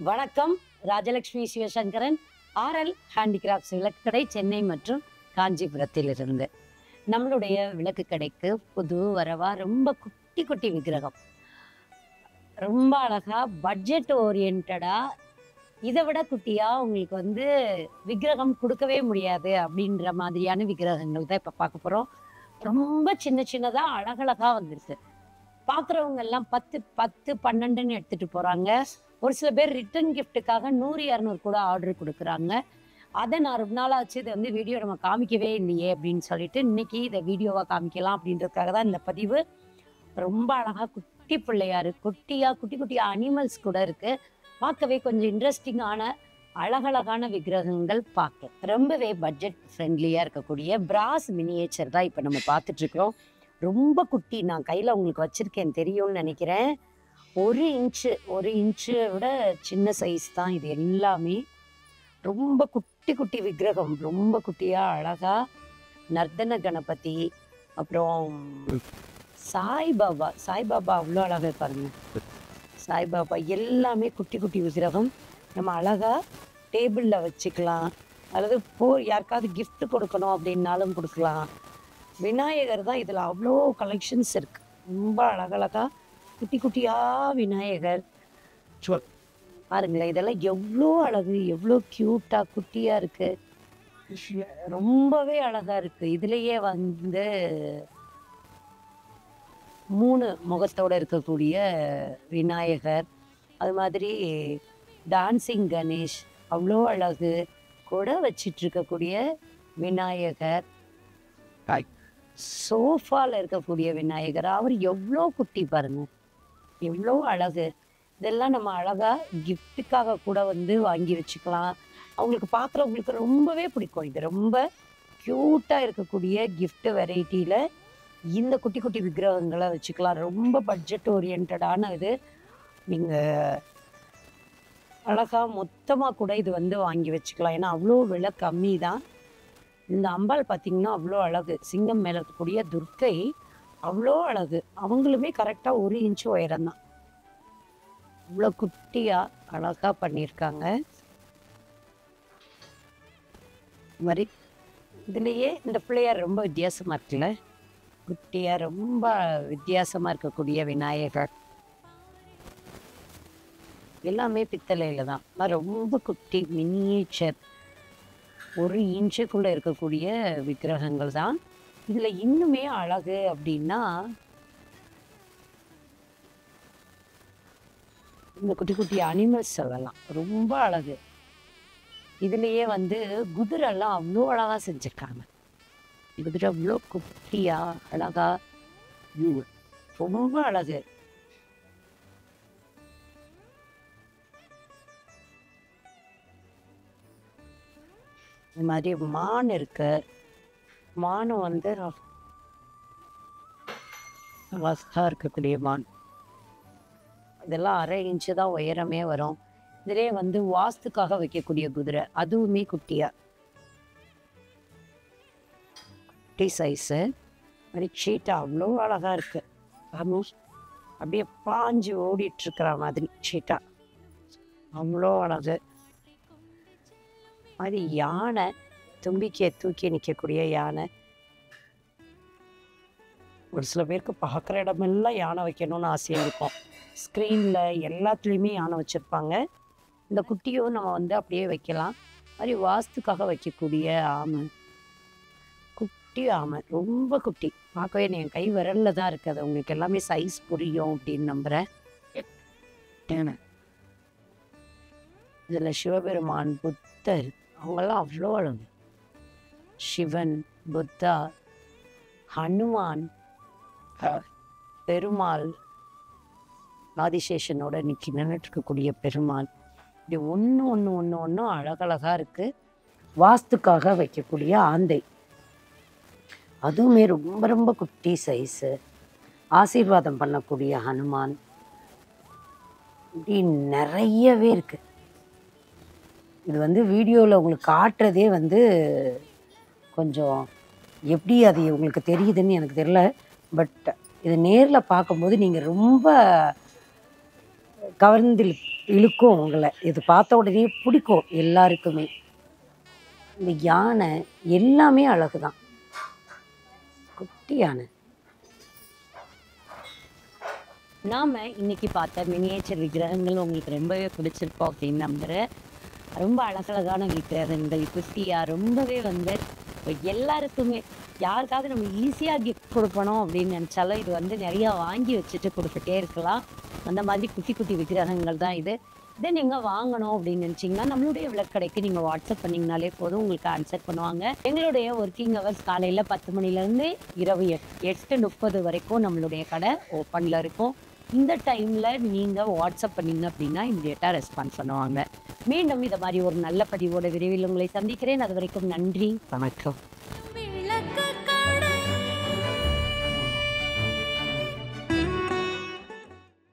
வணக்கம் Rajalakshmi Sivasankaran RL handicrafts விளக்குக்கடை சென்னை மற்றும் காஞ்சிபுரத்திலிருந்து நம்மளுடைய விளக்கு கடைக்கு புது வரவா ரொம்ப குட்டி குட்டி விக்கிரகம் ரொம்ப அழகா பட்ஜெட் ஓரியன்டா இதை விட குட்டியா உங்களுக்கு வந்து விக்கிரகம் கொடுக்கவே முடியாது அப்படின்ற மாதிரியான விக்கிரகங்கள் தான் இப்போ பார்க்க போறோம் ரொம்ப சின்ன சின்னதா அழகழகா வந்திருக்கு பார்க்குறவங்க எல்லாம் பத்து பத்து பன்னெண்டுன்னு எடுத்துட்டு போறாங்க ஒரு சில பேர் ரிட்டர்ன் கிஃப்ட்டுக்காக நூறு இரநூறு கூட ஆர்டர் கொடுக்குறாங்க அதை நான் ரொம்ப நாள் ஆச்சு இதை வந்து வீடியோ நம்ம காமிக்கவே இல்லையே அப்படின்னு சொல்லிட்டு இன்னைக்கு இதை வீடியோவாக காமிக்கலாம் அப்படின்றதுக்காக தான் இந்த பதிவு ரொம்ப அழகா குட்டி பிள்ளையாரு குட்டியா குட்டி குட்டி அனிமல்ஸ் கூட இருக்கு பார்க்கவே கொஞ்சம் இன்ட்ரெஸ்டிங்கான அழகழகான விக்கிரகங்கள் பார்க்க ரொம்பவே பட்ஜெட் ஃப்ரெண்ட்லியாக இருக்கக்கூடிய பிராஸ் மினியேச்சர் தான் இப்போ நம்ம பார்த்துட்டு இருக்கிறோம் ரொம்ப குட்டி நான் கையில் உங்களுக்கு வச்சிருக்கேன் தெரியும்னு நினைக்கிறேன் ஒரு இன்ச்சு ஒரு இன்ச்சு விட சின்ன சைஸ் தான் இது எல்லாமே ரொம்ப குட்டி குட்டி விக்கிரகம் ரொம்ப குட்டியா அழகா நர்தன கணபதி அப்புறம் சாய்பாபா சாய்பாபா அவ்வளோ அழகா பாருங்க சாய்பாபா எல்லாமே குட்டி குட்டி விக்கிரகம் நம்ம அழகா டேபிளில் வச்சுக்கலாம் அல்லது போ யாருக்காவது gift கொடுக்கணும் அப்படின்னாலும் கொடுக்கலாம் விநாயகர் தான் இதில் அவ்வளோ கலெக்ஷன்ஸ் இருக்கு ரொம்ப அழகழகா குட்டி குட்டியா விநாயகர் பாருங்களேன் இதெல்லாம் எவ்வளோ அழகு எவ்வளோ க்யூட்டா குட்டியா இருக்கு ரொம்பவே அழகா இருக்கு இதுலயே வந்து மூணு முகத்தோட இருக்கக்கூடிய விநாயகர் அது மாதிரி டான்சிங் கணேஷ் அவ்வளோ அழகு கூட வச்சிட்டு இருக்கக்கூடிய விநாயகர் சோஃபால இருக்கக்கூடிய விநாயகர் அவர் எவ்வளோ குட்டி பாருங்க எவ்வளோ அழகு இதெல்லாம் நம்ம அழகா கிஃப்ட்டுக்காக கூட வந்து வாங்கி வச்சுக்கலாம் அவங்களுக்கு பார்க்குறவங்களுக்கு ரொம்பவே பிடிக்கும் இது ரொம்ப க்யூட்டாக இருக்கக்கூடிய gift வெரைட்டியில் இந்த குட்டி குட்டி விக்கிரகங்களை வச்சுக்கலாம் ரொம்ப பட்ஜெட் ஓரியன்டான இது நீங்கள் அழகாக மொத்தமாக கூட இது வந்து வாங்கி வச்சுக்கலாம் ஏன்னா அவ்வளோ விலை கம்மி தான் இந்த அம்பாள் பார்த்தீங்கன்னா அவ்வளோ அழகு சிங்கம் மேலே இருக்கக்கூடிய துர்க்கை அவ்வளோ அழகு அவங்களுமே கரெக்டாக ஒரு இன்ச்சு உயரம் தான் அவ்வளோ குட்டியாக அழகாக பண்ணியிருக்காங்க இது மாதிரி இதுலேயே இந்த பிள்ளையார் ரொம்ப வித்தியாசமாக இருக்குல்ல குட்டியாக ரொம்ப வித்தியாசமாக இருக்கக்கூடிய விநாயகர் எல்லாமே பித்தளையில் தான் ஆனால் ரொம்ப குட்டி மினியேச்சர் ஒரு இன்ச்சுக்குள்ளே இருக்கக்கூடிய விக்கிரகங்கள் தான் இதில் இன்னுமே அழகு அப்படின்னா இந்த குட்டி குட்டி அனிமல்ஸ் சொல்லலாம் ரொம்ப அழகு இதுலேயே வந்து குதிரைலாம் அவ்வளோ அழகாக செஞ்சுருக்காங்க குதிரை அவ்வளோ குட்டியா அழகா ரொம்ப அழகு இந்த மாதிரி மான் இருக்கு மானும் வந்து வசா இருக்கக்கூடிய மான் இதெல்லாம் அரை இன்ச்சு தான் உயரமே வரும் இதுலேயே வந்து வாஸ்துக்காக வைக்கக்கூடிய குதிரை அதுவுமே குட்டியா குட்டி சைஸு மாதிரி சீட்டா அவ்வளோ அழகா இருக்கு ஆமாம் அப்படியே பாஞ்சு ஓடிட்டு இருக்கிற மாதிரி சீட்டா அவ்வளோ அழகு மாதிரி யானை தும்பிக்கையை தூக்கி நிற்கக்கூடிய யானை ஒரு சில பேருக்கு பார்க்குற இடமெல்லாம் யானை வைக்கணும்னு ஆசையாக இருக்கும் ஸ்க்ரீனில் எல்லாத்துலேயுமே யானை வச்சுருப்பாங்க இந்த குட்டியும் நம்ம வந்து அப்படியே வைக்கலாம் மாதிரி வாஸ்துக்காக வைக்கக்கூடிய ஆமை குட்டி ஆமை ரொம்ப குட்டி பார்க்கவே என் கை விரலில் தான் இருக்குது உங்களுக்கு எல்லாமே சைஸ் புரியும் அப்படின்னு நம்புகிறேன் இதில் சிவபெருமான் புத்தர் அவங்கெல்லாம் அவ்வளோ அழகு சிவன் புத்தா ஹனுமான் பெருமாள் ஆதிசேஷனோட நிற்கி நின்றுட்டு இருக்கக்கூடிய பெருமாள் இப்படி ஒன்று ஒன்று ஒன்று ஒன்றும் அழகழகாக இருக்குது வாஸ்துக்காக வைக்கக்கூடிய ஆந்தை அதுவுமே ரொம்ப ரொம்ப குட்டி சைஸு ஆசீர்வாதம் பண்ணக்கூடிய ஹனுமான் இப்படி நிறையவே இருக்குது இது வந்து வீடியோவில் உங்களுக்கு காட்டுறதே வந்து கொஞ்சம் எப்படி அது உங்களுக்கு தெரியுதுன்னு எனக்கு தெரியல பட் இது நேரில் பார்க்கும்போது நீங்கள் ரொம்ப கவர்ந்து இழுக்கும் உங்களை இது பார்த்த உடனே பிடிக்கும் எல்லாருக்குமே இந்த யானை எல்லாமே அழகு தான் குட்டி யானை நாம இன்னைக்கு பார்த்த மினியேச்சர் விக்கிரகங்கள் உங்களுக்கு ரொம்பவே பிடிச்சிருக்கோம் அப்படின்னு நம்புறேன் ரொம்ப அழகழகான விக்கிரகங்கள் குட்டியா ரொம்பவே வந்து எல்லாருக்குமே யாருக்காவது நம்ம ஈஸியாக கிஃப்ட் கொடுக்கணும் அப்படின்னு நினச்சாலும் இது வந்து நிறையா வாங்கி வச்சுட்டு கொடுத்துட்டே இருக்கலாம் அந்த மாதிரி குட்டி குட்டி விக்கிரகங்கள் தான் இது இதை நீங்கள் வாங்கணும் அப்படின்னு நினச்சிங்கன்னா நம்மளுடைய விளக்கடைக்கு நீங்கள் வாட்ஸ்அப் பண்ணிங்கனாலே போதும் உங்களுக்கு ஆன்சர் பண்ணுவாங்க எங்களுடைய ஒர்க்கிங் ஹவர்ஸ் காலையில் பத்து மணிலேருந்து இரவு எட் எட்டு முப்பது வரைக்கும் நம்மளுடைய கடை ஓப்பனில் இருக்கும் இந்த டைமில் நீங்கள் வாட்ஸ்அப் பண்ணீங்க அப்படின்னா இம்மிடியட்டாக ரெஸ்பான்ஸ் பண்ணுவாங்க மீண்டும் இதை மாதிரி ஒரு நல்ல பதிவோட விரைவில் உங்களை சந்திக்கிறேன் அது வரைக்கும் நன்றி வணக்கம்